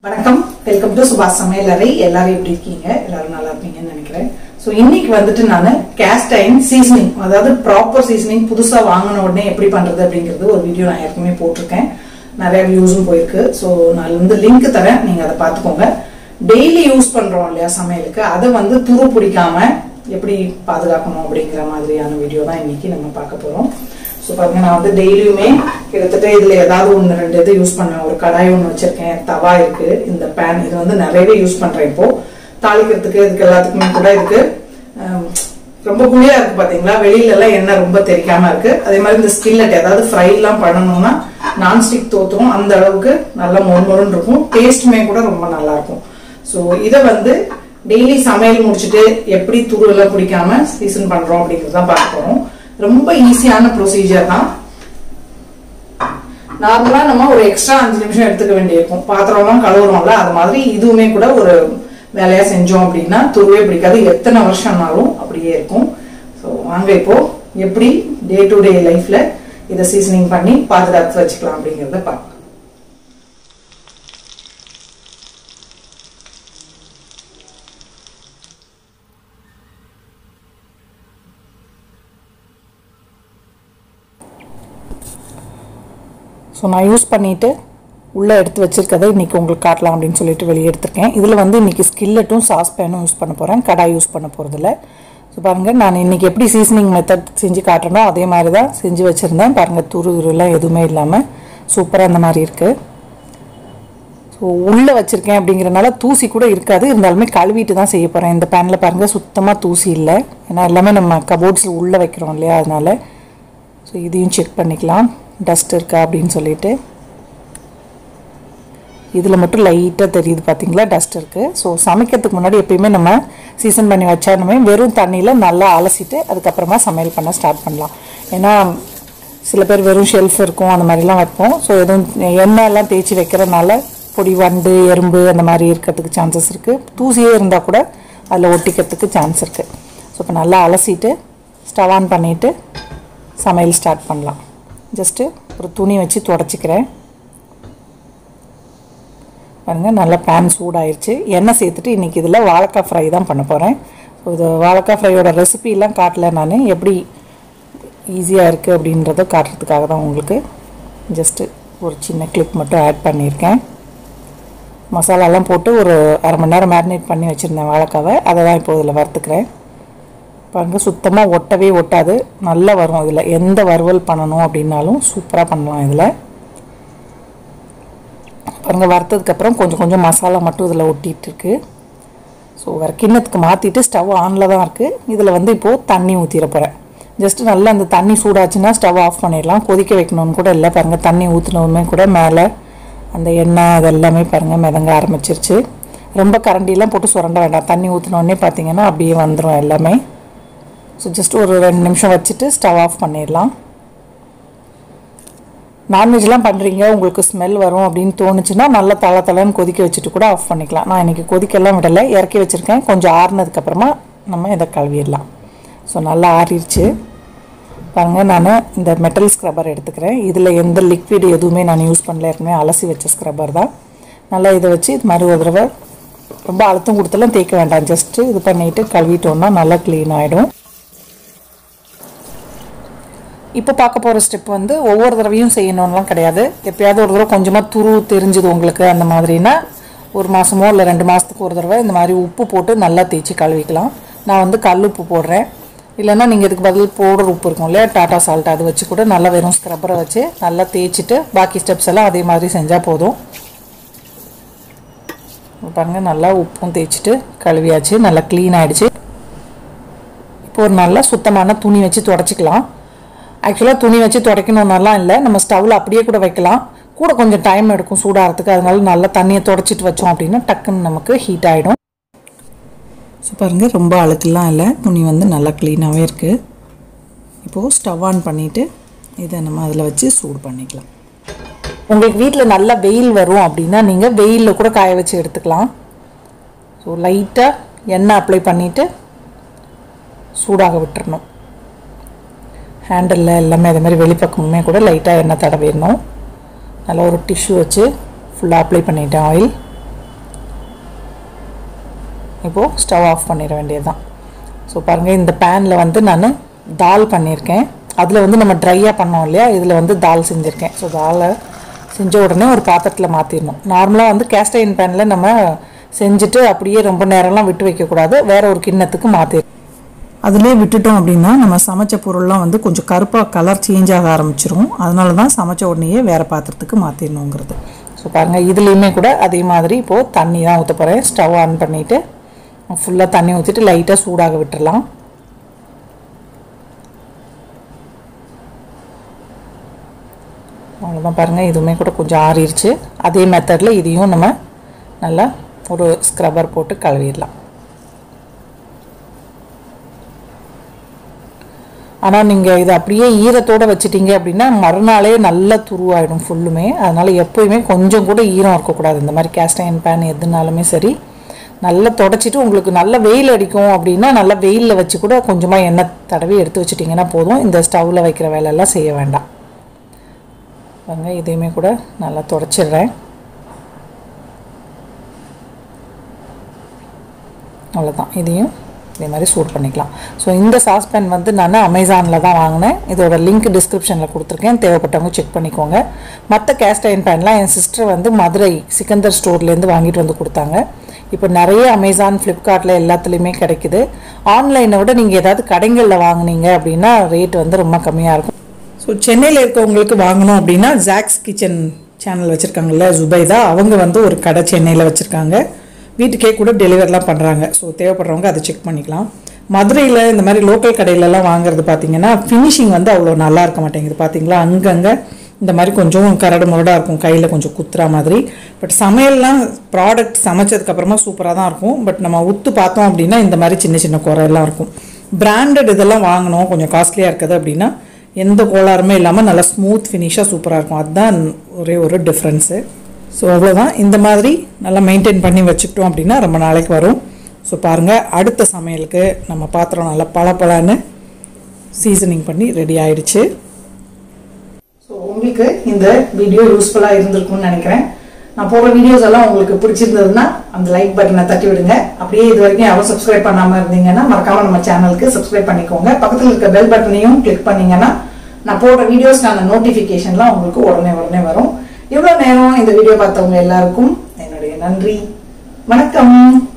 வணக்கம் welcome to சுபாஷ் சமையலறை எல்லாரும் எப்படி இருக்கீங்க எல்லாரும் நல்லா இருப்பீங்கன்னு நினைக்கிறேன் ஸோ இன்னைக்கு வந்துட்டு நான் கேஸ்ட் அயன் சீசனிங் அதாவது ப்ராப்பர் சீசனிங் புதுசா வாங்கின உடனே எப்படி பண்றது அப்படிங்கிறது ஒரு வீடியோ நான் ஏற்கனவே போட்டிருக்கேன் நிறைய வியூஸும் போயிருக்கு ஸோ நான் வந்து லிங்க் தரேன் நீங்க அதை பார்த்துக்கோங்க டெய்லி யூஸ் பண்றோம் இல்லையா சமையலுக்கு அதை வந்து துரு பிடிக்காம எப்படி பாதுகாக்கணும் அப்படிங்கிற மாதிரியான வீடியோ தான் இன்னைக்கு நம்ம பார்க்க போறோம் ஸோ பாருங்க நான் வந்து டெய்லியுமே கிட்டத்தட்ட இதுல ஏதாவது ஒன்று ரெண்டு இது யூஸ் பண்ணுவேன் ஒரு கடாய் ஒன்று வச்சிருக்கேன் தவா இருக்கு இந்த பேன் இது வந்து நிறையவே யூஸ் பண்றேன் இப்போ தாளிக்கிறதுக்கு இதுக்கு எல்லாத்துக்குமே கூட இருக்கு ஹம், ரொம்ப குளியா இருக்கு பாத்தீங்களா வெளியில எல்லாம் எண்ணெய் ரொம்ப தெரிக்காம இருக்கு அதே மாதிரி இந்த ஸ்கில்லட் ஏதாவது ஃப்ரை எல்லாம் பண்ணணும்னா நான்ஸ்டிக் தோத்துரும் அந்த அளவுக்கு நல்லா மொறுமொறுன்னு இருக்கும் டேஸ்ட்டுமே கூட ரொம்ப நல்லா இருக்கும் ஸோ இதை வந்து டெய்லி சமையல் முடிச்சுட்டு எப்படி துரு எல்லாம் பிடிக்காம சீசன் பண்றோம் அப்படிங்கிறது தான் பார்க்க போறோம் ரொம்ப ஈஸியான ப்ரொசீஜர் தான் நார்மலா நம்ம ஒரு எக்ஸ்ட்ரா அஞ்சு நிமிஷம் எடுத்துக்க வேண்டியிருக்கும் பாத்திரம்லாம் கழுவுறோம்ல அது மாதிரி இதுவுமே கூட ஒரு வேலையா செஞ்சோம் அப்படின்னா துருவே பிடிக்காது எத்தனை வருஷம்னாலும் அப்படியே இருக்கும் ஸோ வாங்க இப்போ எப்படி டே டு டே லைஃப்ல இதை சீசனிங் பண்ணி பாதுகாத்து வச்சுக்கலாம் அப்படிங்கறத பார்க்கலாம் ஸோ நான் யூஸ் பண்ணிவிட்டு உள்ளே எடுத்து வச்சிருக்கதை இன்றைக்கி உங்களுக்கு காட்டலாம் அப்படின்னு சொல்லிட்டு வெளியே எடுத்திருக்கேன் இதில் வந்து இன்றைக்கி ஸ்கில்லட்டும் சாஸ்பேனும் யூஸ் பண்ண போகிறேன் கடாய் யூஸ் பண்ண போகிறதில்ல ஸோ பாருங்கள் நான் இன்றைக்கி எப்படி சீசனிங் மெத்தட் செஞ்சு காட்டுறனோ அதே மாதிரி தான் செஞ்சு வச்சுருந்தேன் பாருங்கள் துரு துருலாம் எதுவுமே இல்லாமல் சூப்பராக அந்த மாதிரி இருக்குது ஸோ உள்ளே வச்சுருக்கேன் அப்படிங்கிறனால தூசி கூட இருக்காது இருந்தாலுமே கழுவிட்டு தான் செய்ய போகிறேன் இந்த பேனில் பாருங்கள் சுத்தமாக தூசி இல்லை ஏன்னா எல்லாமே நம்ம கபோர்ட்ஸில் உள்ளே வைக்கிறோம் இல்லையா அதனால் ஸோ இதையும் செக் பண்ணிக்கலாம் டஸ்ட் இருக்கா அப்படின்னு சொல்லிட்டு இதில் மட்டும் லைட்டாக தெரியுது பார்த்தீங்களா டஸ்ட் இருக்குது ஸோ சமைக்கிறதுக்கு முன்னாடி எப்பயுமே நம்ம சீசன் பண்ணி வச்சாலுமே வெறும் தண்ணியில் நல்லா அலசிட்டு அதுக்கப்புறமா சமையல் பண்ண ஸ்டார்ட் பண்ணலாம் ஏன்னா சில பேர் வெறும் ஷெல்ஃப் இருக்கும் அந்த மாதிரிலாம் வைப்போம் ஸோ எதுவும் எண்ணெய் எல்லாம் தேய்ச்சி வைக்கிறனால பொடி வண்டு எறும்பு அந்த மாதிரி இருக்கிறதுக்கு சான்சஸ் இருக்குது தூசியே இருந்தால் கூட அதில் ஒட்டிக்கிறதுக்கு சான்ஸ் இருக்குது ஸோ இப்போ நல்லா அலசிட்டு ஸ்டவ் ஆன் பண்ணிவிட்டு சமையல் ஸ்டார்ட் பண்ணலாம் ஜஸ்ட்டு ஒரு துணி வச்சு தொடச்சிக்கிறேன் பாருங்க நல்லா பேன் சூடாயிருச்சு எண்ணெய் சேர்த்துட்டு இன்றைக்கி இதில் வாழைக்காய் ஃப்ரை தான் பண்ண போகிறேன் ஸோ இது வாழைக்காய் ஃப்ரையோட ரெசிபிலாம் காட்டல நான் எப்படி ஈஸியாக இருக்குது அப்படின்றத காட்டுறதுக்காக தான் உங்களுக்கு ஜஸ்ட்டு ஒரு சின்ன கிளிப் மட்டும் ஆட் பண்ணியிருக்கேன் மசாலாலாம் போட்டு ஒரு அரை மணி நேரம் மேரினேட் பண்ணி வச்சுருந்தேன் வாழைக்காவை அதை தான் இப்போ இதில் வறுத்துக்கிறேன் பாருங்க சுத்தமாக ஒட்டவே ஒட்டாது நல்லா வரும் இதில் எந்த வறுவல் பண்ணணும் அப்படின்னாலும் சூப்பராக பண்ணலாம் இதில் பாருங்கள் வறுத்ததுக்கப்புறம் கொஞ்சம் கொஞ்சம் மசாலா மட்டும் இதில் ஒட்டிகிட்டு இருக்கு ஸோ வேறு கிண்ணத்துக்கு மாற்றிட்டு ஸ்டவ் ஆனில் தான் இருக்குது இதில் வந்து இப்போது தண்ணி ஊற்றிட போகிறேன் ஜஸ்ட்டு நல்லா அந்த தண்ணி சூடாச்சுன்னா ஸ்டவ் ஆஃப் பண்ணிடலாம் கொதிக்க வைக்கணும்னு கூட இல்லை பாருங்கள் தண்ணி ஊற்றினவுமே கூட மேலே அந்த எண்ணெய் அதெல்லாமே பாருங்கள் மிதங்க ஆரம்பிச்சிருச்சு ரொம்ப கரண்டிலாம் போட்டு சுரண்ட வேண்டாம் தண்ணி ஊற்றினோடனே பார்த்தீங்கன்னா அப்படியே வந்துடும் எல்லாமே ஸோ ஜஸ்ட் ஒரு ரெண்டு நிமிஷம் வச்சுட்டு ஸ்டவ் ஆஃப் பண்ணிடலாம் நான்வெஜ்லாம் பண்ணுறீங்க உங்களுக்கு ஸ்மெல் வரும் அப்படின்னு தோணுச்சுன்னா நல்லா தலை தலைன்னு கொதிக்க வச்சுட்டு கூட ஆஃப் பண்ணிக்கலாம் நான் இன்றைக்கி கொதிக்கெல்லாம் விடலை இறக்கி வச்சுருக்கேன் கொஞ்சம் ஆறுனதுக்கப்புறமா நம்ம இதை கழுவிடலாம் ஸோ நல்லா ஆறிடுச்சு பாருங்கள் நான் இந்த மெட்டல் ஸ்க்ரப்பர் எடுத்துக்கிறேன் இதில் எந்த லிக்விட் எதுவுமே நான் யூஸ் பண்ணல ஏற்கனவே அலசி வச்ச ஸ்க்ரப்பர் தான் நல்லா இதை வச்சு இது மாதிரி ஒரு தடவை ரொம்ப அழுத்தம் கொடுத்தெல்லாம் தேய்க்க வேண்டாம் ஜஸ்ட்டு இது பண்ணிவிட்டு கழுவிட்டோம்னா நல்லா க்ளீன் ஆகிடும் இப்போ பார்க்க போகிற ஸ்டெப் வந்து ஒவ்வொரு தடவையும் செய்யணும்லாம் கிடையாது எப்பயாவது ஒரு தடவை கொஞ்சமாக துரு தெரிஞ்சுது உங்களுக்கு அந்த மாதிரினா ஒரு மாதமோ இல்லை ரெண்டு மாதத்துக்கு ஒரு தடவை இந்த மாதிரி உப்பு போட்டு நல்லா தேய்ச்சி கழுவிக்கலாம் நான் வந்து கல் உப்பு போடுறேன் இல்லைன்னா நீங்கள் இதுக்கு பதில் பவுடர் உப்பு இருக்கும் இல்லையா டாட்டா சால்ட் அது வச்சு கூட நல்லா வெறும் ஸ்க்ரப்பரை வச்சு நல்லா தேய்ச்சிட்டு பாக்கி ஸ்டெப்ஸ் எல்லாம் அதே மாதிரி செஞ்சால் போதும் பாருங்கள் நல்லா உப்பும் தேய்ச்சிட்டு கழுவியாச்சு நல்லா க்ளீன் ஆகிடுச்சு இப்போ ஒரு நல்லா சுத்தமான துணி வச்சு தொடச்சிக்கலாம் ஆக்சுவலாக துணி வச்சு துடைக்கணுன்னெல்லாம் இல்லை நம்ம ஸ்டவ்வில் அப்படியே கூட வைக்கலாம் கூட கொஞ்சம் டைம் எடுக்கும் சூடாகிறதுக்கு அதனால நல்லா தண்ணியை தொடச்சிட்டு வச்சோம் அப்படின்னா டக்குன்னு நமக்கு ஹீட் ஆகிடும் ஸோ பாருங்கள் ரொம்ப அழுக்கெல்லாம் இல்லை துணி வந்து நல்லா க்ளீனாகவே இருக்குது இப்போது ஸ்டவ் ஆன் பண்ணிவிட்டு இதை நம்ம அதில் வச்சு சூடு பண்ணிக்கலாம் உங்களுக்கு வீட்டில் நல்லா வெயில் வரும் அப்படின்னா நீங்கள் வெயிலில் கூட காய வச்சு எடுத்துக்கலாம் ஸோ லைட்டாக எண்ணெய் அப்ளை பண்ணிவிட்டு சூடாக விட்டுறணும் ஹேண்டலில் எல்லாமே அதே மாதிரி வெளிப்பக்கமுமே கூட லைட்டாக எண்ணெய் தடவிடணும் நல்லா ஒரு டிஷ்யூ வச்சு ஃபுல்லாக அப்ளை பண்ணிட்டேன் ஆயில் இப்போது ஸ்டவ் ஆஃப் பண்ணிட வேண்டியது தான் ஸோ பாருங்கள் இந்த பேனில் வந்து நான் தால் பண்ணியிருக்கேன் அதில் வந்து நம்ம ட்ரையாக பண்ணோம் இல்லையா இதில் வந்து தால் செஞ்சுருக்கேன் ஸோ தாலை செஞ்ச உடனே ஒரு பாத்திரத்தில் மாற்றிடணும் நார்மலாக வந்து கேஸ்டைன் பேனில் நம்ம செஞ்சுட்டு அப்படியே ரொம்ப நேரம்லாம் விட்டு வைக்கக்கூடாது வேற ஒரு கிண்ணத்துக்கு மாற்றிடணும் அதிலே விட்டுட்டோம் அப்படின்னா நம்ம சமைச்ச பொருள்லாம் வந்து கொஞ்சம் கருப்பாக கலர் சேஞ்ச் ஆக ஆரம்பிச்சிரும் அதனால தான் சமைச்ச உடனேயே வேறு பாத்திரத்துக்கு மாற்றிடணுங்கிறது ஸோ பாருங்கள் இதுலேயுமே கூட அதே மாதிரி இப்போது தண்ணி தான் ஊற்ற போகிறேன் ஸ்டவ் ஆன் பண்ணிவிட்டு ஃபுல்லாக தண்ணி ஊற்றிட்டு லைட்டாக சூடாக விட்டுறலாம் அவ்வளோதான் பாருங்கள் இதுவுமே கூட கொஞ்சம் ஆறிடுச்சு அதே மெத்தடில் இதையும் நம்ம நல்லா ஒரு ஸ்க்ரப்பர் போட்டு கழுவிடலாம் ஆனால் நீங்கள் இதை அப்படியே ஈரத்தோடு வச்சிட்டீங்க அப்படின்னா மறுநாளே நல்லா துருவாயிடும் ஃபுல்லுமே அதனால் எப்போயுமே கொஞ்சம் கூட ஈரம் இருக்கக்கூடாது இந்த மாதிரி கேஸ்டைன் பேன் எதுனாலுமே சரி நல்லா தொடச்சிட்டு உங்களுக்கு நல்ல வெயில் அடிக்கும் அப்படின்னா நல்லா வெயிலில் வச்சு கூட கொஞ்சமாக எண்ணெய் தடவி எடுத்து வச்சிட்டிங்கன்னா போதும் இந்த ஸ்டவ்வில் வைக்கிற வேலையெல்லாம் செய்ய வேண்டாம் பாருங்க இதையுமே கூட நல்லா தொடச்சிடுறேன் அவ்வளோதான் இதையும் இதே மாதிரி சூட் பண்ணிக்கலாம் ஸோ இந்த சாஸ்பேன் வந்து நான் அமேசானில் தான் வாங்கினேன் இதோட லிங்க் டிஸ்கிரிப்ஷனில் கொடுத்துருக்கேன் தேவைப்பட்டவங்க செக் பண்ணிக்கோங்க மற்ற கேஸ்ட் அயன் பேன்லாம் என் சிஸ்டர் வந்து மதுரை சிக்கந்தர் ஸ்டோர்லேருந்து வாங்கிட்டு வந்து கொடுத்தாங்க இப்போ நிறைய அமேசான் ஃப்ளிப்கார்ட்டில் எல்லாத்துலேயுமே கிடைக்குது ஆன்லைனை விட நீங்கள் ஏதாவது கடைகளில் வாங்குனீங்க அப்படின்னா ரேட் வந்து ரொம்ப கம்மியாக இருக்கும் ஸோ சென்னையில் இருக்கவங்களுக்கு வாங்கணும் அப்படின்னா ஜாக்ஸ் கிச்சன் சேனல் வச்சுருக்காங்கல்ல ஜுபைதா அவங்க வந்து ஒரு கடை சென்னையில் வச்சுருக்காங்க வீட்டுக்கே கூட டெலிவரிலாம் பண்ணுறாங்க ஸோ தேவைப்படுறவங்க அதை செக் பண்ணிக்கலாம் மதுரையில் இந்த மாதிரி லோக்கல் கடையிலலாம் வாங்குறது பார்த்தீங்கன்னா ஃபினிஷிங் வந்து அவ்வளோ நல்லா இருக்க மாட்டேங்குது பார்த்தீங்களா அங்கங்கே இந்த மாதிரி கொஞ்சம் கரடு முரடாக இருக்கும் கையில் கொஞ்சம் குத்துற மாதிரி பட் சமையல்லாம் ப்ராடக்ட் சமைச்சதுக்கப்புறமா சூப்பராக தான் இருக்கும் பட் நம்ம உத்து பார்த்தோம் அப்படின்னா இந்த மாதிரி சின்ன சின்ன குறையெல்லாம் இருக்கும் பிராண்டட் இதெல்லாம் வாங்கணும் கொஞ்சம் காஸ்ட்லியாக இருக்குது அப்படின்னா எந்த கோளாறுமே இல்லாமல் நல்லா ஸ்மூத் ஃபினிஷாக சூப்பராக இருக்கும் அதுதான் ஒரே ஒரு டிஃப்ரென்ஸு ஸோ அவ்வளோதான் இந்த மாதிரி நல்லா மெயின்டைன் பண்ணி வச்சுக்கிட்டோம் அப்படின்னா ரொம்ப நாளைக்கு வரும் ஸோ பாருங்கள் அடுத்த சமையலுக்கு நம்ம பாத்திரம் நல்லா பளபளன்னு சீசனிங் பண்ணி ரெடி ஆயிடுச்சு ஸோ உங்களுக்கு இந்த வீடியோ யூஸ்ஃபுல்லாக இருந்திருக்கும்னு நினைக்கிறேன் நான் போடுற வீடியோஸ் எல்லாம் உங்களுக்கு பிடிச்சிருந்ததுன்னா அந்த லைக் பட்டனை தட்டி விடுங்க அப்படியே இது வரைக்கும் யாரும் சப்ஸ்கிரைப் பண்ணாம இருந்தீங்கன்னா மறக்காம நம்ம சேனலுக்கு சப்ஸ்கிரைப் பண்ணிக்கோங்க பக்கத்தில் இருக்க பெல் பட்டனையும் கிளிக் பண்ணீங்கன்னா நான் போடுற வீடியோஸ்க்கான நோட்டிஃபிகேஷன்லாம் உங்களுக்கு உடனே உடனே வரும் இவ்வளோ நேரம் இந்த வீடியோ பார்த்தவங்க எல்லாருக்கும் என்னுடைய நன்றி வணக்கம்